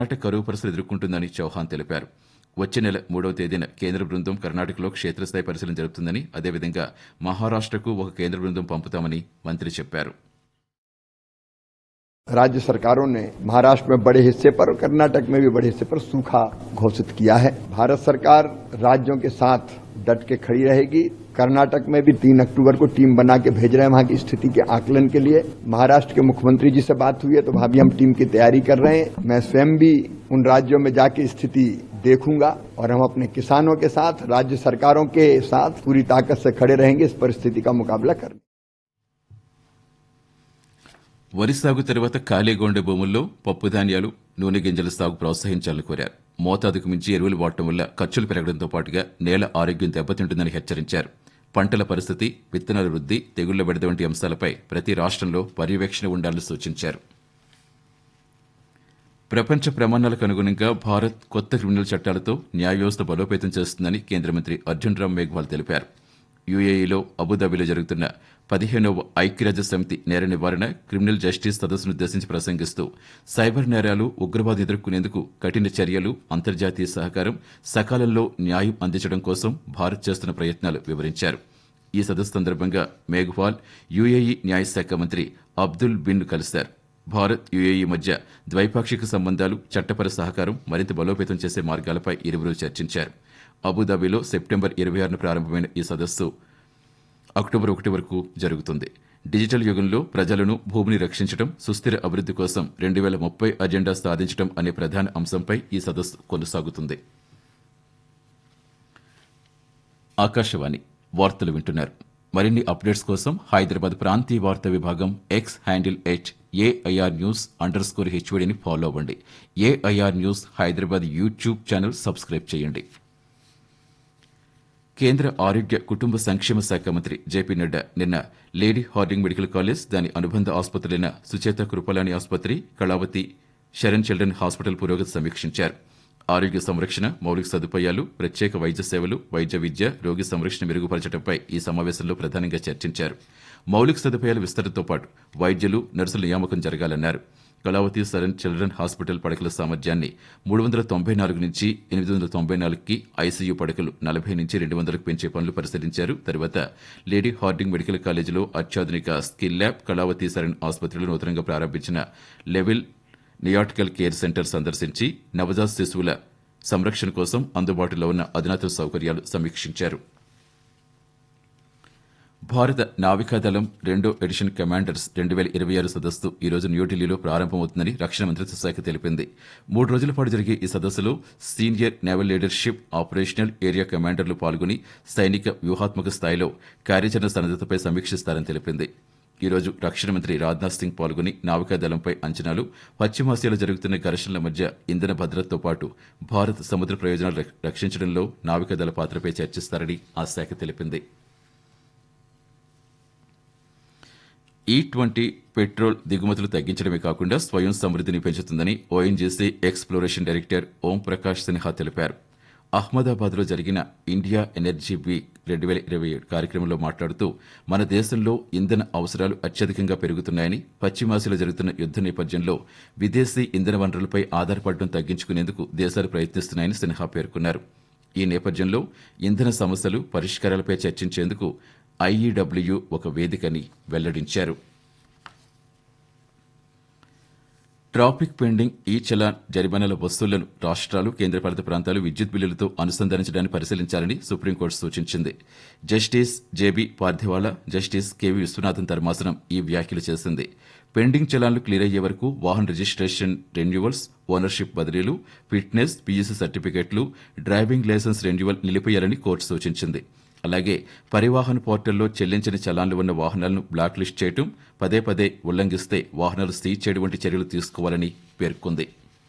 కర్ణాటక కరువు పరిస్థితులు ఎదుర్కొంటుందని చౌహాన్ తెలిపారు వచ్చే నెల మూడవ తేదీన కేంద్ర బృందం కర్ణాటకలో క్షేత్రస్థాయి పరిశీలన జరుపుతుందని అదేవిధంగా మహారాష్టకు ఒక కేంద్ర బృందం పంపుతామని మంత్రి చెప్పారు राज्य सरकारों ने महाराष्ट्र में बड़े हिस्से पर और कर्नाटक में भी बड़े हिस्से पर सूखा घोषित किया है भारत सरकार राज्यों के साथ डट के खड़ी रहेगी कर्नाटक में भी तीन अक्टूबर को टीम बना के भेज रहे हैं वहां की स्थिति के आकलन के लिए महाराष्ट्र के मुख्यमंत्री जी से बात हुई है तो वहां भी हम टीम की तैयारी कर रहे हैं मैं स्वयं भी उन राज्यों में जाके स्थिति देखूंगा और हम अपने किसानों के साथ राज्य सरकारों के साथ पूरी ताकत से खड़े रहेंगे इस परिस्थिति का मुकाबला करने వరి సాగు తర్వాత ఖాళీగా ఉండే భూముల్లో పప్పు ధాన్యాలు నూనె గింజల సాగు ప్రోత్సహించాలని కోరారు మోతాదుకు మించి ఎరువులు వాడటం వల్ల ఖర్చులు పెరగడంతో పాటుగా నేల ఆరోగ్యం దెబ్బతింటుందని హెచ్చరించారు పంటల పరిస్థితి విత్తనాల వృద్ధి తెగుళ్ల విడద వంటి అంశాలపై ప్రతి రాష్ట్రంలో పర్యవేక్షణ ఉండాలని సూచించారు ప్రపంచ ప్రమాణాలకు అనుగుణంగా భారత్ కొత్త క్రిమినల్ చట్టాలతో న్యాయ వ్యవస్థ బలోపేతం చేస్తుందని కేంద్ర మంత్రి అర్జున్ రామ్ మేఘ్వాల్ తెలిపారు యుఏఈలో అబుదాబిలో జరుగుతున్న పదిహేనవ ఐక్యరాజ్య సమితి నేర నివారణ క్రిమినల్ జస్టిస్ సదస్సును ఉద్దేశించి ప్రసంగిస్తూ సైబర్ నేరాలు ఉగ్రవాదం ఎదుర్కొనేందుకు కఠిన చర్యలు అంతర్జాతీయ సహకారం సకాలంలో న్యాయం అందించడం కోసం భారత్ చేస్తున్న ప్రయత్నాలు వివరించారు ఈ సదస్సు సందర్భంగా మేఘ్వాల్ యుఏఈ న్యాయశాఖ మంత్రి అబ్దుల్ బిన్ కలిశారు భారత్ యుఏఈ మధ్య ద్వైపాక్షిక సంబంధాలు చట్టపర సహకారం మరింత బలోపేతం చేసే మార్గాలపై ఇరువురు చర్చించారు అబుదాబిలో సెప్టెంబర్ ఇరవై ఆరున ప్రారంభమైన ఈ సదస్సు అక్టోబర్ ఒకటి వరకు జరుగుతుంది డిజిటల్ యుగంలో ప్రజలను భూమిని రక్షించడం సుస్థిర అభివృద్ది కోసం రెండు వేల ముప్పై అజెండా సాధించడం అనే ప్రధాన అంశంపై ఈ సదస్సు కొనసాగుతుంది ఆకాశవాణి వార్తలు వింటున్నారు మరిన్ని అప్డేట్స్ కోసం హైదరాబాద్ ప్రాంతీయ వార్తా విభాగం X handle at AIR news underscore హెచ్వడిని ఫాలో అవ్వండి AIR news Hyderabad YouTube channel subscribe చేయండి కేంద్ర ఆరోగ్య కుటుంబ సంక్షేమ శాఖ మంత్రి జేపీ నడ్డా నిన్న లేడీ హార్డింగ్ మెడికల్ కాలేజ్ దాని అనుబంధ ఆసుపత్రులైన సుచేత కృపలాని ఆసుపత్రి కళావతి శరణ్ చిల్డ్రన్ హాస్పిటల్ పురోగతి సమీక్షించారు ఆరోగ్య సంరక్షణ మౌలిక సదుపాయాలు ప్రత్యేక వైద్య సేవలు వైద్య విద్య రోగి సంరక్షణ మెరుగుపరచడంపై ఈ సమావేశంలో ప్రధానంగా చర్చించారు మౌలిక సదుపాయాల విస్తరణతో పాటు వైద్యులు నర్సుల నియామకం జరగాలన్నారు కళావతి సరన్ చిల్డ్రన్ హాస్పిటల్ పడకల సామర్థ్యాన్ని మూడు వందల తొంభై నాలుగు నుంచి ఎనిమిది వందల తొంభై నాలుగుకి ఐసీయూ పడకలు నలభై నుంచి రెండు వందలకు పెంచే పనులు పరిశీలించారు తర్వాత లేడీ హార్డింగ్ మెడికల్ కాలేజీలో అత్యాధునిక స్కిల్ ల్యాబ్ కళావతి సరన్ ఆసుపత్రిలో నూతనంగా ప్రారంభించిన లెవెల్ నియాటికల్ కేర్ సెంటర్ సందర్శించి నవజాత శిశువుల సంరక్షణ కోసం అందుబాటులో ఉన్న అధునాతన సౌకర్యాలు సమీక్షించారు భారత నావికాదళం రెండో ఎడిషన్ కమాండర్స్ రెండు వేల ఇరవై ఆరు సదస్సు ఈ రోజు న్యూఢిల్లీలో ప్రారంభమవుతుందని రక్షణ మంత్రిత్వ శాఖ తెలిపింది మూడు రోజుల పాటు జరిగే ఈ సదస్సులో senior naval leadership operational area కమాండర్లు పాల్గొని సైనిక వ్యూహాత్మక స్థాయిలో కార్యాచరణ సన్నద్దతపై సమీక్షిస్తారని తెలిపింది ఈ రోజు రక్షణ మంత్రి రాజ్నాథ్ సింగ్ పాల్గొని నావికాదళంపై అంచనాలు పశ్చిమాసియాలో జరుగుతున్న ఘర్షణల మధ్య ఇంధన భద్రతతో పాటు భారత్ సముద్ర ప్రయోజనాలు రక్ష- రక్షించడంలో నావికాదళ పాత్రపై చర్చిస్తారని ఆ శాఖ తెలిపింది ఈ ట్వంటీ పెట్రోల్ దిగుమతులు తగ్గించడమే కాకుండా స్వయం సమృద్ధిని పెంచుతుందని ONGC exploration director Om Prakash Sinha తెలిపారు అహ్మదాబాద్లో జరిగిన ఇండియా ఎనర్జీ వీక్ రెండు వేల ఇరవై ఏడు కార్యక్రమంలో మాట్లాడుతూ మన దేశంలో ఇంధన అవసరాలు అత్యధికంగా పెరుగుతున్నాయని పశ్చిమాసియాలో జరుగుతున్న యుద్ధ నేపథ్యంలో విదేశీ ఇంధన వనరులపై ఆధారపడడం తగ్గించుకునేందుకు దేశాలు ప్రయత్నిస్తున్నాయని సిన్హా పేర్కొన్నారు ఈ నేపథ్యంలో ఇంధన సమస్యలు పరిష్కారాలపై చర్చించేందుకు ఐఈడబ్ల్యూ ఒక వేదికని వెల్లడించారు ట్రాఫిక్ పెండింగ్ ఈ చలాన్ జరిమానాల వసూళ్లను రాష్ట్రాలు కేంద్రపాలిత ప్రాంతాలు విద్యుత్ బిల్లులతో అనుసంధానించడాన్ని పరిశీలించాలని సుప్రీంకోర్టు సూచించింది justice J B Pardiwala justice K V Viswanathan ధర్మాసనం ఈ వ్యాఖ్యలు చేసింది పెండింగ్ చలాన్లు క్లియర్ అయ్యే వరకు వాహన రిజిస్ట్రేషన్ రెన్యువల్స్ ఓనర్షిప్ బదిలీలు ఫిట్నెస్ పీయూసీ సర్టిఫికెట్లు డ్రైవింగ్ లైసెన్స్ రెన్యువల్ నిలిపేయాలని కోర్టు సూచించింది అలాగే పరివాహన్ పోర్టల్లో చెల్లించని చలాన్లు ఉన్న వాహనాలను బ్లాక్ లిస్ట్ చేయడం పదే పదే ఉల్లంఘిస్తే వాహనాలు సీజ్ చేయడం వంటి చర్యలు తీసుకోవాలని పేర్కొంది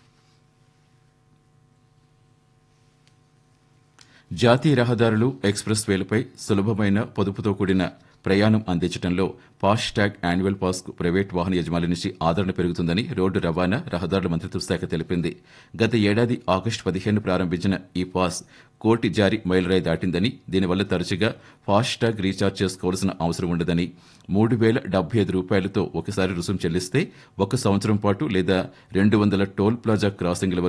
జాతీయ రహదారులు ఎక్స్ప్రెస్ వేలపై సులభమైన పొదుపుతో కూడిన ప్రయాణం అందించడంలో ఫాస్టాగ్ యాన్యువల్ పాస్ కు ప్రైవేట్ వాహన యజమానుల నుంచి ఆదరణ పెరుగుతుందని రోడ్డు రవాణా రహదారుల మంత్రిత్వ శాఖ తెలిపింది గత ఏడాది ఆగస్టు పదిహేను ప్రారంభించిన ఈ పాస్ కోటి జారీ మైలురాయి దాటిందని దీనివల్ల తరచుగా ఫాస్టాగ్ రీఛార్జ్ చేసుకోవాల్సిన అవసరం ఉండదని మూడు వేల డెబ్బై ఐదు రూపాయలతో ఒకసారి రుసుము చెల్లిస్తే ఒక సంవత్సరం పాటు లేదా రెండు వందల టోల్ ప్లాజా క్రాసింగ్ల